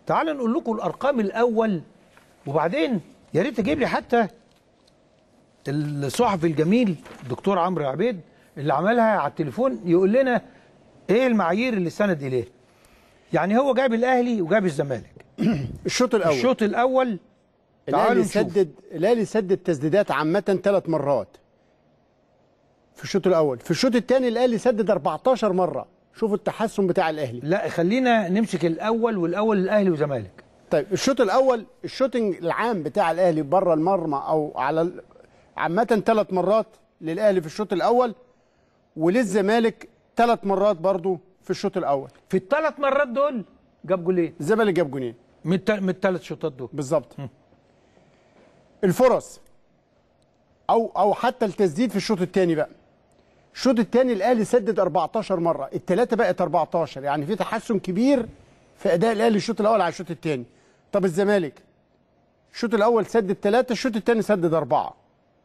تعال نقول لكم الارقام الاول وبعدين يا ريت تجيب لي حتى الصحفي الجميل الدكتور عمرو عبيد اللي عملها على التليفون يقول لنا ايه المعايير اللي استند اليها يعني هو جاب الاهلي وجاب الزمالك الشوط الاول الشوط الاول تعالوا الاهلي نشوف. سدد الاهلي سدد تسديدات عامه ثلاث مرات في الشوط الاول في الشوط الثاني الاهلي سدد 14 مره شوفوا التحسن بتاع الاهلي لا خلينا نمسك الاول والاول الاهلي وزمالك طيب الشوط الاول الشوتنج العام بتاع الاهلي بره المرمى او على ال- عامه ثلاث مرات للاهلي في الشوط الاول وللزمالك ثلاث مرات برضو في الشوط الاول في الثلاث مرات دول جاب جولين الزمالك جاب جونين من الت- من الثلاث شوطات دول بالظبط الفرص او او حتى التسديد في الشوط الثاني بقى الشوط الثاني الاهلي سدد 14 مره الثلاثه بقت 14 يعني في تحسن كبير في اداء الاهلي الشوط الاول على الشوط الثاني طب الزمالك الشوط الاول سدد ثلاثه الشوط الثاني سدد اربعه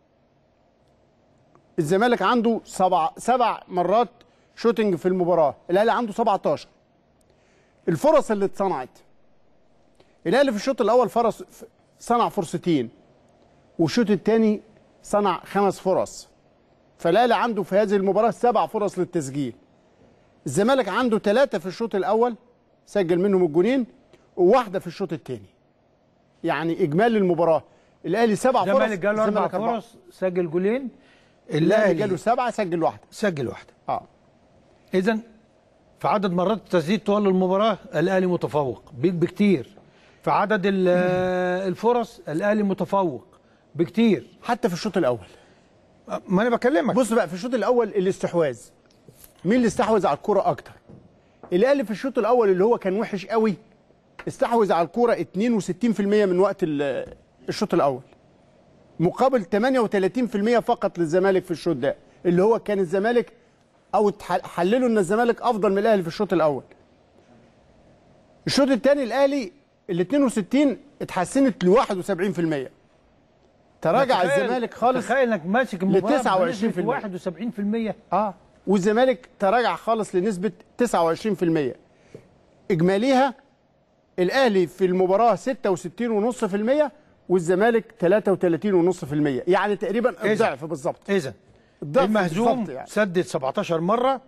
الزمالك عنده سبع سبع مرات شوتنج في المباراه الاهلي عنده 17 الفرص اللي اتصنعت الاهلي في الشوط الاول فرص صنع فرصتين والشوط الثاني صنع خمس فرص فالاهلي عنده في هذه المباراه سبع فرص للتسجيل الزمالك عنده ثلاثه في الشوط الاول سجل منهم الجونين وواحده في الشوط الثاني يعني اجمالي المباراه الاهلي سبع فرص الزمالك جاله اربع الزمالك أربعة. فرص سجل جولين الاهلي جاله سبعه سجل واحده سجل واحده اه اذا في عدد مرات التسديد طوال المباراه الاهلي متفوق ب- بكتير في عدد ال- الفرص الاهلي متفوق بكتير حتى في الشوط الاول ما انا بكلمك بص بقى في الشوط الاول الاستحواذ مين اللي استحوذ على الكرة اكتر الاهلي في الشوط الاول اللي هو كان وحش قوي استحوذ على الكرة 62% من وقت ال- الشوط الاول مقابل 38% فقط للزمالك في الشوط ده اللي هو كان الزمالك او اتح- حللوا ان الزمالك افضل من الاهلي في الشوط الاول الشوط الثاني الاهلي ال 62 اتحسنت ل 71% تراجع تخيل- الزمالك خالص تخيل انك ماسك المباراه 29%. 71% اه والزمالك تراجع خالص لنسبه 29% اجماليها الاهلي في المباراه 66.5% والزمالك 33.5% يعني تقريبا الضعف بالظبط اذا الضعف المهزوم بالظبط يعني. سدد 17 مره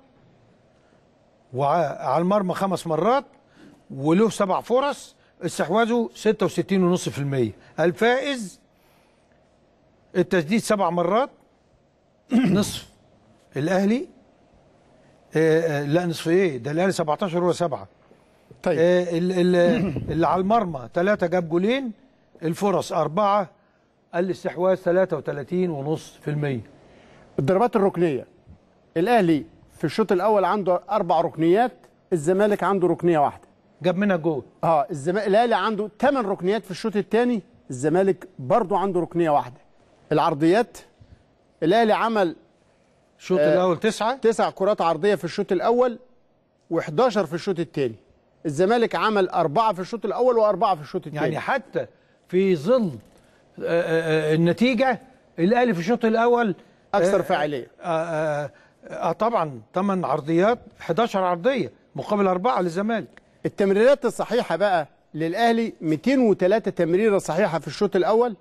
وعلى المرمى خمس مرات وله سبع فرص استحواذه 66.5% الفائز التسديد سبع مرات نصف الاهلي آه آه لا نصف ايه ده الاهلي 17 هو سبعه طيب آه ال- ال- اللي على المرمى ثلاثه جاب جولين الفرص اربعه الاستحواذ 33.5% الضربات الركنيه الاهلي في الشوط الاول عنده اربع ركنيات الزمالك عنده ركنيه واحده جاب منها جول اه الزمالك الاهلي عنده 8 ركنيات في الشوط الثاني الزمالك برضه عنده ركنيه واحده العرضيات الاهلي عمل الشوط آه، الاول تسعه تسع كرات عرضيه في الشوط الاول و11 في الشوط الثاني الزمالك عمل أربعة في الشوط الأول وأربعة في الشوط الثاني يعني حتى في ظل آه، آه، آه، النتيجه الاهلي في الشوط الاول أكثر آه، فاعلية آه, آه, آه طبعا 8 عرضيات 11 عرضيه مقابل اربعه للزمالك التمريرات الصحيحة بقى للأهلي 203 تمريرة صحيحة في الشوط الأول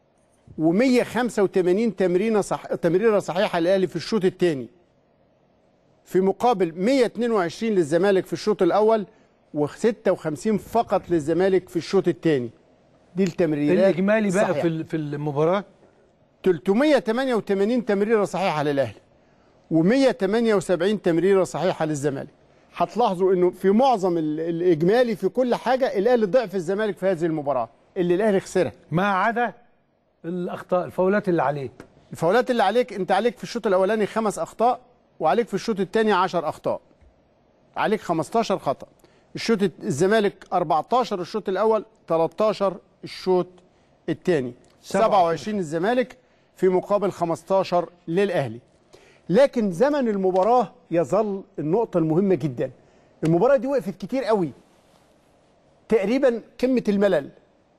و185 تمرينة صح... تمريرة صحيحة للأهلي في الشوط الثاني في مقابل 122 للزمالك في الشوط الأول و56 فقط للزمالك في الشوط الثاني دي التمريرات الاجمالي بقى الصحيحة. في ال- في المباراه 388 تمريره صحيحه للاهلي و178 تمريره صحيحه للزمالك هتلاحظوا انه في معظم ال- الاجمالي في كل حاجه الاهلي ضعف الزمالك في هذه المباراه اللي الاهلي خسرها ما عدا الاخطاء الفاولات اللي عليه الفاولات اللي عليك انت عليك في الشوط الاولاني خمس اخطاء وعليك في الشوط الثاني 10 اخطاء عليك 15 خطا الشوط الت- الزمالك 14 الشوط الاول 13 الشوط الثاني 27 الزمالك في مقابل 15 للاهلي لكن زمن المباراه يظل النقطه المهمه جدا المباراه دي وقفت كتير قوي تقريبا قمه الملل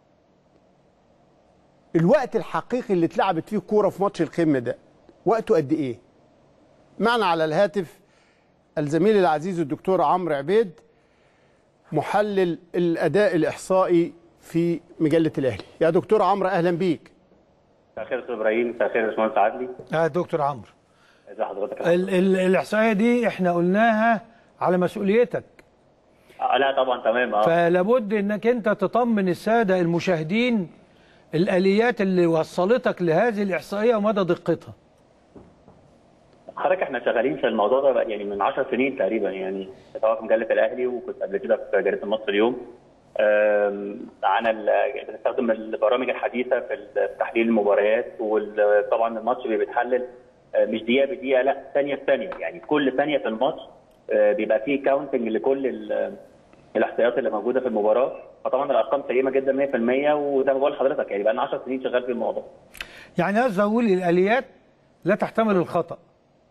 الوقت الحقيقي اللي اتلعبت فيه كوره في ماتش القمه ده وقته قد ايه معنا على الهاتف الزميل العزيز الدكتور عمرو عبيد محلل الاداء الاحصائي في مجله الاهلي يا دكتور عمرو اهلا بيك مساء الخير يا استاذ ابراهيم مساء الخير يا باشمهندس عدلي اه دكتور عمرو ازي حضرتك ال- ال- الاحصائيه دي احنا قلناها على مسؤوليتك آه لا طبعا تمام اه فلابد انك انت تطمن الساده المشاهدين الاليات اللي وصلتك لهذه الاحصائيه ومدى دقتها حضرتك احنا شغالين في الموضوع ده بقى يعني من 10 سنين تقريبا يعني سواء في مجله الاهلي وكنت قبل كده في جريده المصري اليوم آم، معانا ال- بنستخدم البرامج الحديثه في ال- في تحليل المباريات وطبعا الماتش بيبقى بيتحلل آه، مش دقيقه بدقيقه لا ثانيه بثانيه يعني كل ثانيه في الماتش آه، بيبقى فيه كاونتنج لكل ال- الاحصائيات اللي موجوده في المباراه فطبعا الارقام سليمه جدا 100% وزي ما بقول لحضرتك يعني بقى لنا 10 سنين شغال في الموضوع يعني قصدي اقول الاليات لا تحتمل الخطا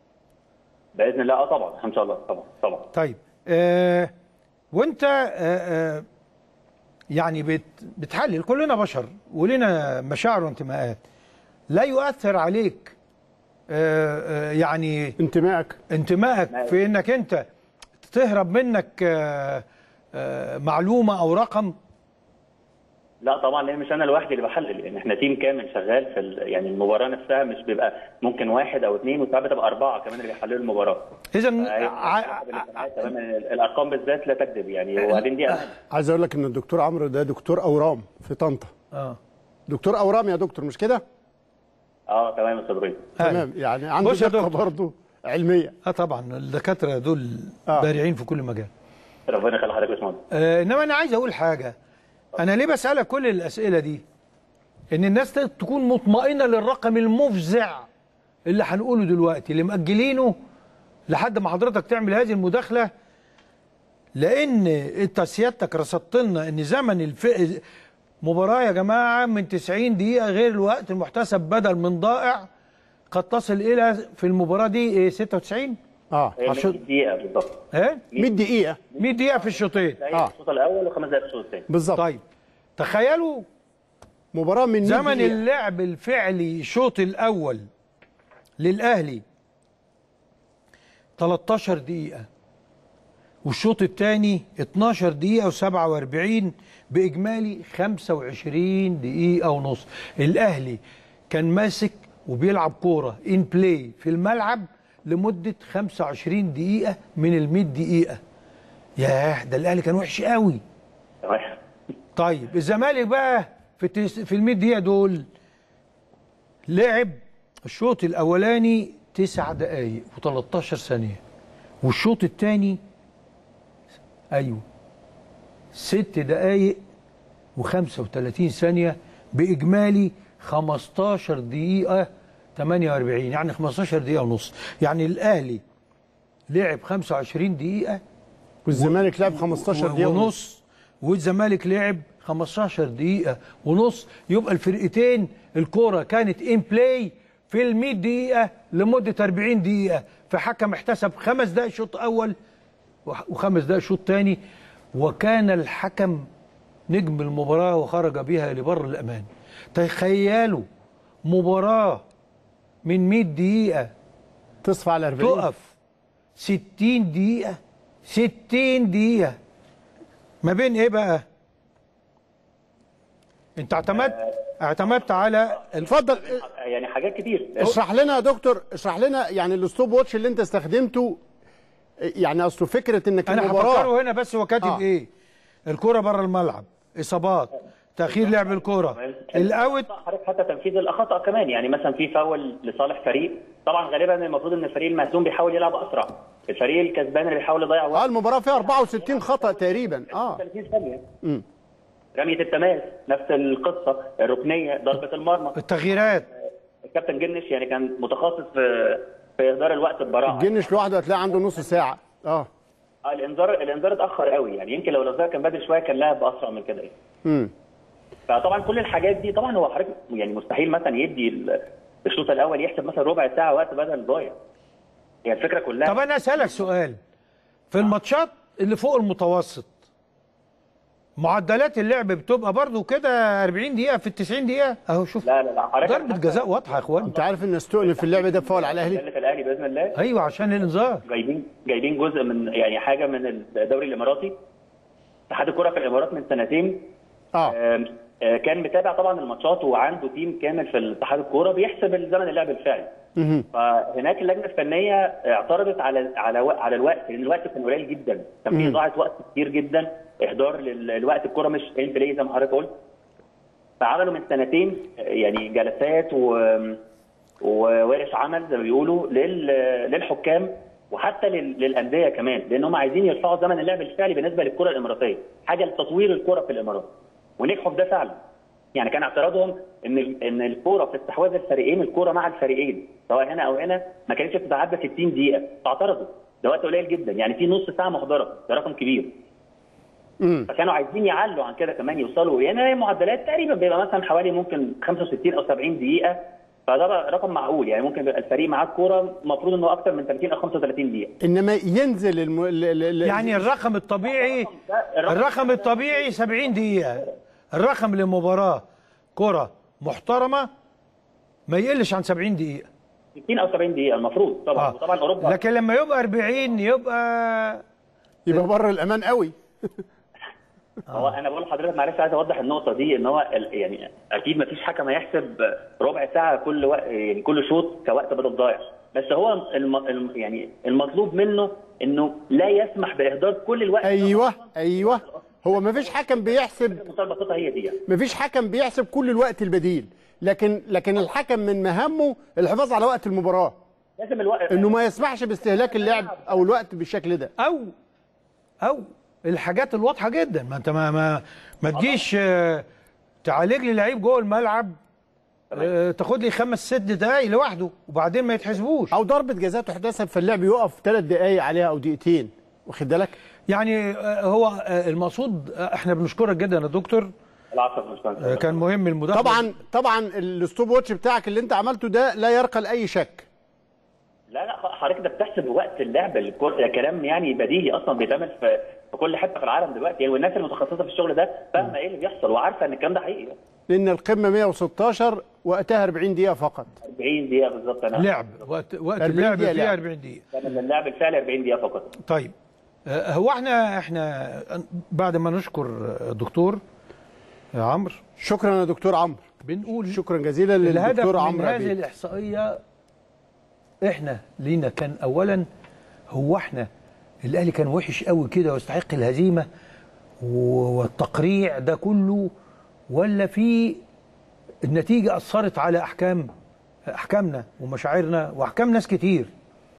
باذن الله اه طبعا ان شاء الله طبعا طبعا طيب آه وانت آه آه يعني بت بتحلل كلنا بشر ولنا مشاعر وانتماءات لا يؤثر عليك آه آه يعني انتمائك انتمائك في انك انت تهرب منك آه آه معلومه او رقم لا طبعا لان مش انا لوحدي اللي بحلل يعني احنا تيم كامل شغال في ال- يعني المباراه نفسها مش بيبقى ممكن واحد او اثنين وساعات بتبقى اربعه كمان اللي بيحللوا المباراه اذا تمام الارقام بالذات لا تكذب يعني وبعدين دي أمانة. عايز اقول لك ان الدكتور عمرو ده دكتور اورام في طنطا اه دكتور اورام يا دكتور مش كده اه تمام يا استاذ ابراهيم تمام يعني عنده بص يا دقه دكتور. برضه علميه اه طبعا الدكاتره دول آه. بارعين في كل مجال ربنا يخلي حضرتك يا باشمهندس آه انما انا عايز اقول حاجه انا ليه بسالك كل الاسئله دي ان الناس ت- تكون مطمئنه للرقم المفزع اللي هنقوله دلوقتي اللي مأجلينه لحد ما حضرتك تعمل هذه المداخله لان انت سيادتك رصدت لنا ان زمن الف... مباراه يا جماعه من 90 دقيقه غير الوقت المحتسب بدل من ضائع قد تصل الى في المباراه دي إيه 96 اه هي 100 عشان دقيقه بالظبط ايه 100 دقيقه 100 دقيقه في الشوطين دقيقه آه. في الشوط الاول وخمس دقائق في الشوط الثاني بالظبط طيب تخيلوا مباراه من 100 زمن دقيقة. اللعب الفعلي الشوط الاول للاهلي 13 دقيقه والشوط الثاني 12 دقيقه و47 باجمالي 25 دقيقه ونص الاهلي كان ماسك وبيلعب كوره ان بلاي في الملعب لمده 25 دقيقه من ال 100 دقيقه ياه ده الاهلي كان وحش قوي تمام طيب الزمالك بقى في التس... في ال 100 دقيقه دول لعب الشوط الاولاني 9 دقائق و13 ثانيه والشوط الثاني ايوه 6 دقائق و35 ثانيه باجمالي 15 دقيقه 48 يعني 15 دقيقه ونص يعني الاهلي لعب 25 دقيقه والزمالك لعب 15 دقيقه ونص ونص والزمالك لعب 15 دقيقة ونص يبقى الفرقتين الكورة كانت ان بلاي في ال 100 دقيقة لمدة 40 دقيقة فحكم احتسب خمس دقائق شوط أول وح- وخمس دقائق شوط تاني وكان الحكم نجم المباراة وخرج بها لبر الأمان تخيلوا مباراة من 100 دقيقة تصفى على 40 تقف 60 دقيقة 60 دقيقة ما بين ايه بقى؟ انت اعتمدت اعتمدت على ال- اتفضل يعني حاجات كتير اشرح لنا يا دكتور اشرح لنا يعني الستوب واتش اللي انت استخدمته يعني اصله فكره انك انا المباراه هفكره هنا بس هو كاتب آه. ايه؟ الكرة بره الملعب اصابات تأخير لعب الكرة الاوت حضرتك حتى تنفيذ الاخطاء كمان يعني مثلا في فاول لصالح فريق طبعا غالبا المفروض ان الفريق المهزوم بيحاول يلعب اسرع الفريق الكسبان اللي بيحاول يضيع اه وقت المباراه فيها 64 خطا تقريبا اه 30 ثانيه رميه التماس نفس القصه الركنيه ضربه المرمى التغييرات الكابتن جنش يعني كان متخصص في في اهدار الوقت ببراعه الجنش لوحده هتلاقي عنده نص ساعه اه آه، الانذار الانذار اتاخر قوي يعني يمكن لو الانذار كان بدري شويه كان لعب اسرع من كده يعني. امم فطبعا كل الحاجات دي طبعا هو حضرتك يعني مستحيل مثلا يدي ال- الشوط الاول يحسب مثلا ربع ساعه وقت بدل ضايع هي الفكره كلها طب انا اسالك سؤال في الماتشات اللي فوق المتوسط معدلات اللعب بتبقى برضو كده 40 دقيقة في ال 90 دقيقة اهو شوف لا لا لا حضرتك ضربة حتى- جزاء واضحة يا اخوان انت عارف ان استؤنف في اللعب ده فاول على الاهلي اللي في الاهلي باذن الله ايوه عشان الانذار جايبين جايبين جزء من يعني حاجه من الدوري الاماراتي اتحاد الكره في الامارات من سنتين اه آم، آه، كان متابع طبعا الماتشات وعنده تيم كامل في اتحاد الكوره بيحسب الزمن اللعب الفعلي مهم. فهناك اللجنه الفنيه اعترضت على على و- على الوقت لان الوقت كان قليل جدا كان في مم. ضاعت وقت كتير جدا اهدار للوقت الكوره مش ان بلاي زي ما حضرتك قلت فعملوا من سنتين آه، يعني جلسات و وورش عمل زي ما بيقولوا لل- للحكام وحتى لل- للانديه كمان لان هم عايزين يرفعوا زمن اللعب الفعلي بالنسبه للكره الاماراتيه حاجه لتطوير الكره في الامارات ونجحوا في ده فعلا يعني كان اعتراضهم ان ال- ان الكوره في استحواذ الفريقين الكوره مع الفريقين سواء هنا او هنا ما كانتش بتتعدى 60 دقيقه فاعترضوا ده وقت قليل جدا يعني في نص ساعه مهدره ده رقم كبير مم. فكانوا عايزين يعلوا عن كده كمان يوصلوا يعني هي معدلات تقريبا بيبقى مثلا حوالي ممكن 65 او 70 دقيقه فده بقى رقم معقول يعني ممكن يبقى الفريق معاه الكوره المفروض انه اكثر من 30 او 35 دقيقه انما ينزل الم... ال... ال... ال... يعني الرقم الطبيعي الرقم- الرقم الطبيعي 70 دقيقة الرقم لمباراة كرة محترمة ما يقلش عن 70 دقيقة 60 او 70 دقيقه المفروض طبعا آه. وطبعا اوروبا لكن لما يبقى 40 يبقى يبقى بره الامان قوي هو انا بقول لحضرتك معلش عايز اوضح النقطه دي ان هو ال- يعني اكيد ما فيش حكم هيحسب ربع ساعه كل وقت يعني كل شوط كوقت بدل ضايع بس هو الم... الم... يعني المطلوب منه انه لا يسمح باهدار كل الوقت ايوه ايوه هو ما فيش حكم بيحسب المنتهى البساطه هي دي يعني. ما فيش حكم بيحسب كل الوقت البديل لكن لكن الحكم من مهامه الحفاظ على وقت المباراه لازم الوقت انه ما يسمحش باستهلاك اللعب او الوقت بالشكل ده او او الحاجات الواضحه جدا ما انت ما ما, ما تجيش آه، تعالج لي لعيب جوه الملعب آه، تاخد لي خمس ست دقايق لوحده وبعدين ما يتحسبوش او ضربه جزاء تحتسب فاللعب يقف ثلاث دقائق عليها او دقيقتين واخد بالك يعني آه، هو آه، المقصود آه، احنا بنشكرك جدا يا دكتور العصر مش آه، كان مهم المداخله طبعا طبعا الستوب واتش بتاعك اللي انت عملته ده لا يرقى لاي شك لا لا حضرتك ده بتحسب وقت اللعب الكل ده كلام يعني بديهي اصلا بيتعمل في في كل حته في العالم دلوقتي يعني والناس المتخصصه في الشغل ده فاهمه ايه اللي بيحصل وعارفه ان الكلام ده حقيقي لان القمه 116 وقتها 40 دقيقه فقط 40 دقيقه بالظبط انا لعب وقت وقت 40 اللعب دقيقة فيها لعب. 40 دقيقه كان اللعب الفعلي 40 دقيقه فقط طيب آه، هو احنا احنا بعد ما نشكر الدكتور عمرو شكرا يا دكتور عمرو بنقول شكرا جزيلا الهدف للدكتور من عمرو هذه عبيد الاحصائيه احنا لينا كان اولا هو احنا الاهلي كان وحش قوي كده ويستحق الهزيمه و- والتقريع ده كله ولا في النتيجه اثرت على احكام احكامنا ومشاعرنا واحكام ناس كتير